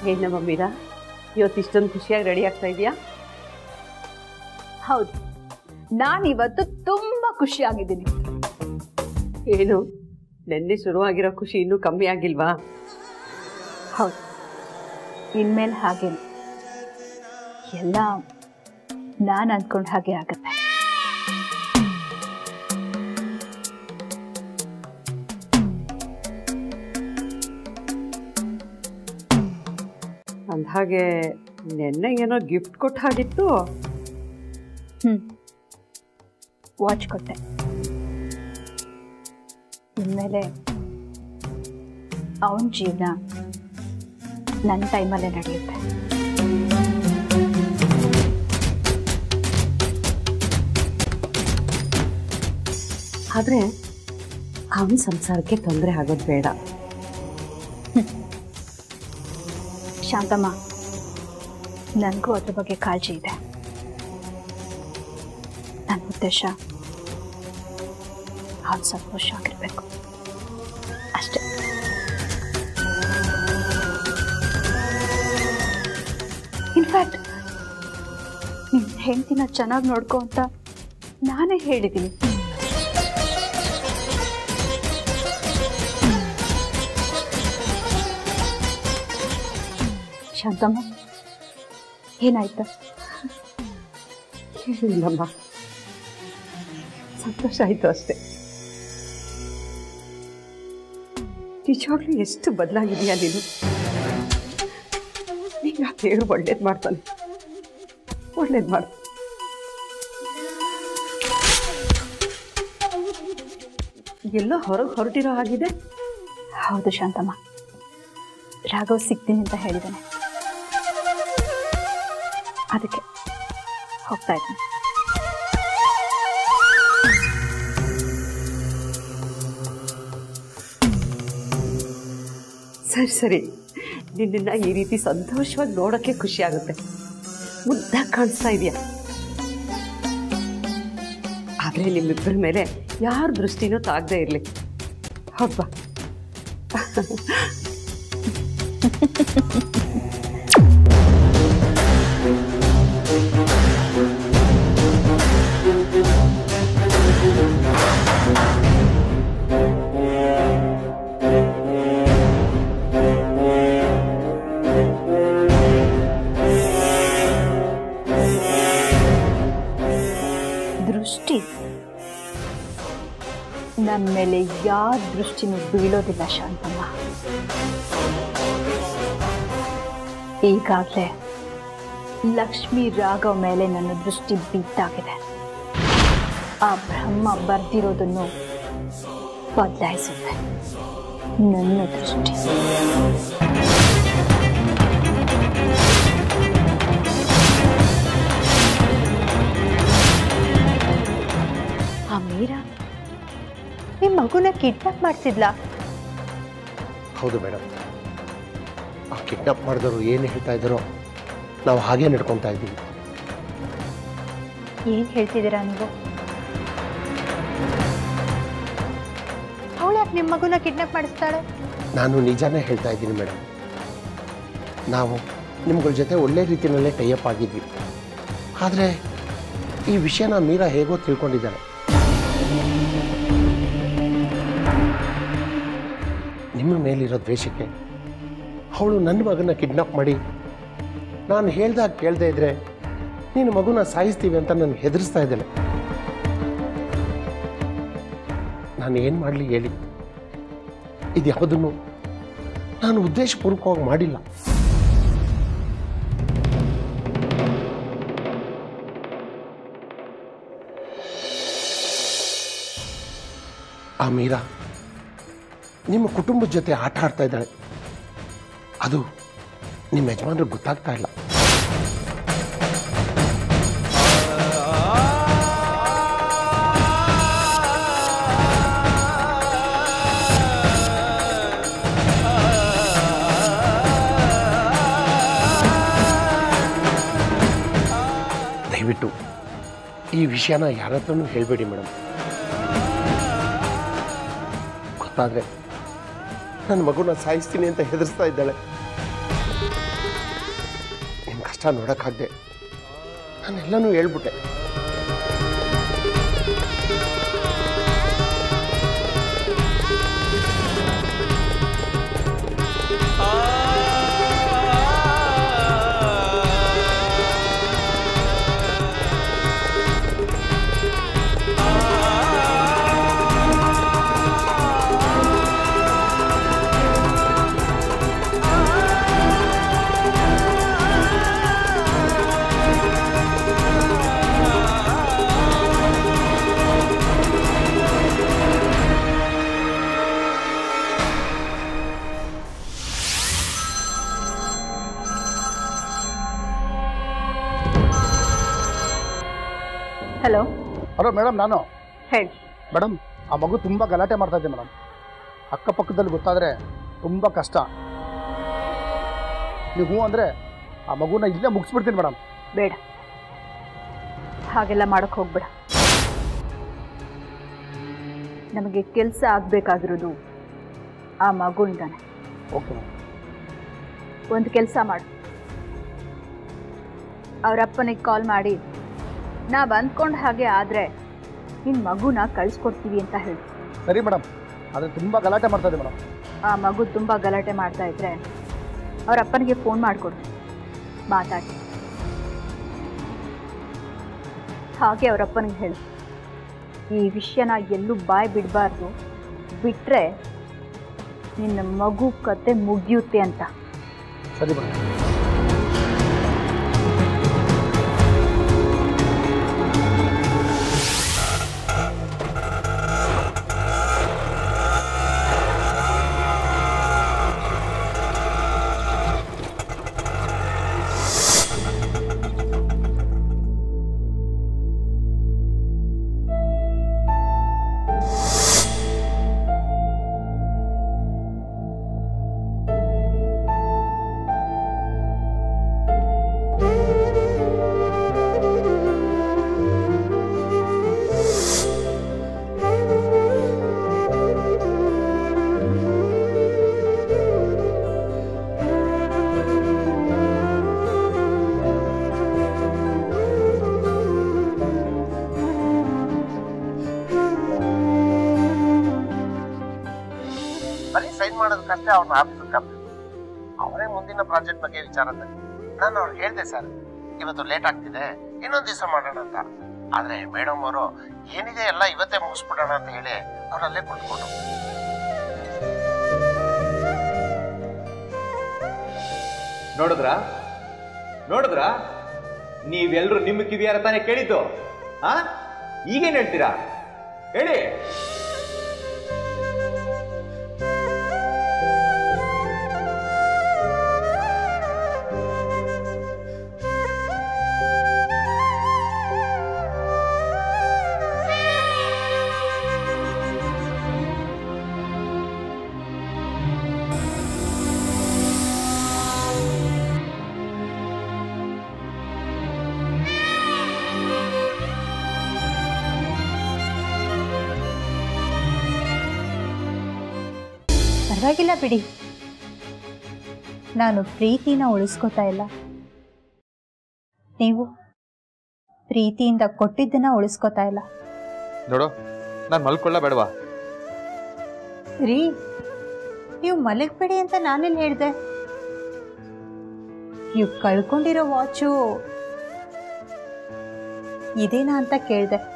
ಏನಮ್ಮ ಮೀರಾ ಇವತ್ತು ಇಷ್ಟೊಂದು ಖುಷಿಯಾಗಿ ರೆಡಿ ಆಗ್ತಾ ಇದೆಯಾ ಹೌದು ನಾನು ಇವತ್ತು ತುಂಬಾ ಖುಷಿಯಾಗಿದ್ದೀನಿ ಏನು ನೆನ್ನೆ ಶುರುವಾಗಿರೋ ಖುಷಿ ಇನ್ನೂ ಕಮ್ಮಿ ಆಗಿಲ್ವಾ ಹೌದು ಇನ್ಮೇಲೆ ಹಾಗೇನೆ ಎಲ್ಲ ನಾನು ಅಂದ್ಕೊಂಡ ಹಾಗೆ ಆಗತ್ತೆ ಅಂದಹಾಗೆ ನೆನ್ನೆ ಏನೋ ಗಿಫ್ಟ್ ಕೊಟ್ಟ ಹಾಗಿತ್ತು ಹ್ಮ್ ವಾಚ್ ಕೊಟ್ಟೆ ಇನ್ಮೇಲೆ ಅವನ ಜೀವನ ನನ್ನ ಟೈಮಲ್ಲೇ ನಡೆಯುತ್ತೆ ಆದರೆ ಅವನ ಸಂಸಾರಕ್ಕೆ ತೊಂದರೆ ಆಗೋದು ಬೇಡ ಶಾಂತಮ್ಮ ನನಗೂ ಅದ್ರ ಬಗ್ಗೆ ಕಾಳಜಿ ಇದೆ ನನ್ನ ಉದ್ದೇಶ ಅವನು ಸಂತೋಷ ಆಗಿರ್ಬೇಕು ಅಷ್ಟೇ ಇನ್ಫ್ಯಾಕ್ಟ್ ನಿನ್ನ ಹೆಂಡತಿನ ಚೆನ್ನಾಗಿ ನೋಡ್ಕೊ ಅಂತ ನಾನೇ ಹೇಳಿದ್ದೀನಿ ಶಾಂತಮ್ಮ ಏನಾಯ್ತಾ ಇಲ್ಲಮ್ಮ ಸಂತೋಷ ಆಯಿತು ಅಷ್ಟೇ ನಿಜವಾಗ್ಲೂ ಎಷ್ಟು ಬದಲಾಗಿದೆಯಾ ನೀನು ಈಗ ದೇವ್ರು ಒಳ್ಳೇದು ಮಾಡ್ತಾನೆ ಒಳ್ಳೇದು ಮಾಡು ಎಲ್ಲೋ ಹೊರಗೆ ಹೊರಟಿರೋ ಹಾಗಿದೆ ಹೌದು ಶಾಂತಮ್ಮ ರಾಘವ್ ಸಿಗ್ತೀನಿ ಅಂತ ಹೇಳಿದ್ದಾನೆ ಅದಕ್ಕೆ ಹೋಗ್ತಾ ಇದ್ದೀನಿ ಸರಿ ಸರಿ ನಿನ್ನ ಈ ರೀತಿ ಸಂತೋಷವಾಗಿ ನೋಡೋಕ್ಕೆ ಖುಷಿ ಆಗುತ್ತೆ ಮುದ್ದಾಗಿ ಕಾಣಿಸ್ತಾ ಇದೆಯಾ ಆದರೆ ನಿಮ್ಮಿಬ್ಬರ ಮೇಲೆ ಯಾರ ದೃಷ್ಟಿನೂ ತಾಗದೇ ಇರಲಿ ಹಬ್ಬ ದೃಷ್ಟಿ ನನ್ನ ಮೇಲೆ ಯಾವ ದೃಷ್ಟಿನೂ ಬೀಳೋದಿಲ್ಲ ಶಾಂತಮ್ಮ ಈಗಾಗಲೇ ಲಕ್ಷ್ಮೀ ರಾಘವ್ ಮೇಲೆ ನನ್ನ ದೃಷ್ಟಿ ಬಿದ್ದಾಗಿದೆ ಆ ಬ್ರಹ್ಮ ಬರ್ದಿರೋದನ್ನು ಬದಲಾಯಿಸುತ್ತೆ ನನ್ನ ದೃಷ್ಟಿ ಆ ಮೀರಾ ನಿಮ್ಮ ಮಗುನ ಕಿಡ್ನಾಪ್ ಮಾಡಿಸಿದ್ಲಾ ಹೌದು ಮೇಡಮ್ ಆ ಕಿಡ್ನಾಪ್ ಮಾಡಿದವರು ಏನು ಹೇಳ್ತಾ ಇದ್ದಾರೋ ನಾವು ಹಾಗೇ ನಡ್ಕೊತಾ ಇದ್ದೀವಿ ಏನ್ ಹೇಳ್ತಿದ್ದೀರಾ ನೀವು ಅವಳು ಯಾಕೆ ನಿಮ್ಮ ಮಗುನ ಕಿಡ್ನಾಪ್ ಮಾಡಿಸ್ತಾಳೆ ನಾನು ನಿಜಾನೇ ಹೇಳ್ತಾ ಇದ್ದೀನಿ ಮೇಡಮ್ ನಾವು ನಿಮ್ಗಳ ಜೊತೆ ಒಳ್ಳೆ ರೀತಿಯಲ್ಲೇ ಟೈಅಪ್ ಆಗಿದ್ವಿ ಆದರೆ ಈ ವಿಷಯನ ಮೀರಾ ಹೇಗೋ ತಿಳ್ಕೊಂಡಿದ್ದಾಳೆ ನಿಮ್ಮ ಮೇಲಿರೋ ದ್ವೇಷಕ್ಕೆ ಅವಳು ನನ್ನ ಮಗನ ಕಿಡ್ನಾಪ್ ಮಾಡಿ ನಾನು ಹೇಳ್ದಾಗ ಕೇಳದೇ ಇದ್ರೆ ನೀನು ಮಗುನ ಸಾಯಿಸ್ತೀವಿ ಅಂತ ನನಗೆ ಹೆದರಿಸ್ತಾ ಇದ್ದಾಳೆ ನಾನು ಏನು ಮಾಡಲಿ ಹೇಳಿ ಇದು ಯಾವುದನ್ನು ನಾನು ಉದ್ದೇಶಪೂರ್ವಕವಾಗಿ ಮಾಡಿಲ್ಲ ಆ ಮೀರಾ ನಿಮ್ಮ ಕುಟುಂಬದ ಜೊತೆ ಆಟ ಆಡ್ತಾ ಇದ್ದಾಳೆ ಅದು ನಿಮ್ಮ ಯಜಮಾನ್ರಿಗೆ ಗೊತ್ತಾಗ್ತಾ ಇಲ್ಲ ದಯವಿಟ್ಟು ಈ ವಿಷಯನ ಯಾರ ಹತ್ರನೂ ಹೇಳಬೇಡಿ ಮೇಡಮ್ ಗೊತ್ತಾದ್ರೆ ನನ್ನ ಮಗುನ ಸಾಯಿಸ್ತೀನಿ ಅಂತ ಹೆದರ್ಸ್ತಾ ಇದ್ದಾಳೆ ಕಷ್ಟ ನೋಡೋಕ್ಕಾಗದೆ ನಾನೆಲ್ಲನೂ ಹೇಳ್ಬಿಟ್ಟೆ ಹಲೋ ಹಲೋ ಮೇಡಮ್ ನಾನು ಹೇಳಿ ಮೇಡಮ್ ಆ ಮಗು ತುಂಬ ಗಲಾಟೆ ಮಾಡ್ತಾ ಇದೆ ಮೇಡಮ್ ಅಕ್ಕಪಕ್ಕದಲ್ಲಿ ಗೊತ್ತಾದರೆ ತುಂಬ ಕಷ್ಟ ನೀವು ಹ್ಞೂ ಅಂದರೆ ಆ ಮಗುನ ಇಲ್ಲೇ ಮುಗಿಸ್ಬಿಡ್ತೀನಿ ಮೇಡಮ್ ಬೇಡ ಹಾಗೆಲ್ಲ ಮಾಡೋಕ್ಕೆ ಹೋಗ್ಬೇಡ ನಮಗೆ ಕೆಲಸ ಆಗಬೇಕಾಗಿರೋದು ಆ ಮಗುವಿಂದಾನೆ ಓಕೆ ಮೇಡಮ್ ಒಂದು ಕೆಲಸ ಮಾಡು ಅವ್ರ ಅಪ್ಪನಿಗೆ ಕಾಲ್ ಮಾಡಿ ನಾವು ಅಂದ್ಕೊಂಡು ಹಾಗೆ ಆದರೆ ನಿನ್ನ ಮಗುನ ಕಳಿಸ್ಕೊಡ್ತೀವಿ ಅಂತ ಹೇಳಿ ಸರಿ ಮೇಡಮ್ ಆದರೆ ತುಂಬ ಗಲಾಟೆ ಮಾಡ್ತಾ ಇದೆ ಮೇಡಮ್ ಆ ಮಗು ತುಂಬ ಗಲಾಟೆ ಮಾಡ್ತಾ ಇದ್ರೆ ಅವ್ರ ಅಪ್ಪನಿಗೆ ಫೋನ್ ಮಾಡಿಕೊಡು ಮಾತಾಡಿ ಹಾಗೆ ಅವ್ರ ಅಪ್ಪನಿಗೆ ಹೇಳು ಈ ವಿಷಯನ ಎಲ್ಲೂ ಬಾಯ್ ಬಿಡಬಾರ್ದು ಬಿಟ್ಟರೆ ನಿನ್ನ ಮಗು ಕತೆ ಮುಗಿಯುತ್ತೆ ಅಂತ ಸರಿ ಮೇಡಮ್ ಬರೀ ಸೈನ್ ಮಾಡೋದಕ್ಕಷ್ಟೇ ಅವ್ರನ್ನ ಆಫೀಸಿಗೆ ಕರೆದು ಅವರೇ ಮುಂದಿನ ಪ್ರಾಜೆಕ್ಟ್ ಬಗ್ಗೆ ವಿಚಾರ ತಂದ್ರು ನಾನು ಅವ್ರಿಗೆ ಹೇಳಿದೆ ಸರ್ ಇವತ್ತು ಲೇಟ್ ಆಗ್ತಿದೆ ಇನ್ನೊಂದು ದಿವಸ ಮಾಡೋಣ ಅಂತ ಆದ್ರೆ ಮೇಡಮ್ ಅವರು ಏನಿದೆ ಎಲ್ಲ ಇವತ್ತೇ ಮುಗಿಸ್ಬಿಡೋಣ ಅಂತ ಹೇಳಿ ಅವರಲ್ಲೇ ಕುತ್ಕೊಂಡು ನೋಡಿದ್ರ ನೋಡಿದ್ರ ನೀವೆಲ್ರು ನಿಮ್ಮ ಕಿವಿಯಾರ ತಾನೇ ಕೇಳಿದ್ದು ಆ ಈಗೇನ್ ಹೇಳ್ತೀರಾ ಹೇಳಿ ಪರವಾಗಿಲ್ಲ ಬಿಡಿ ನಾನು ಪ್ರೀತಿನ ಉಳಿಸ್ಕೋತಾ ಇಲ್ಲ ನೀವು ಪ್ರೀತಿಯಿಂದ ಕೊಟ್ಟಿದ್ದನ್ನ ಉಳಿಸ್ಕೋತಾ ಇಲ್ಲ ನೋಡು ನಾನು ಮಲ್ಕೊಳ್ಳ ಬೇಡವಾ ರೀ ನೀವು ಮಲಗಬೇಡಿ ಅಂತ ನಾನೆಲ್ಲಿ ಹೇಳಿದೆ ನೀವು ಕಳ್ಕೊಂಡಿರೋ ವಾಚು ಇದೇನಾ ಅಂತ ಕೇಳಿದೆ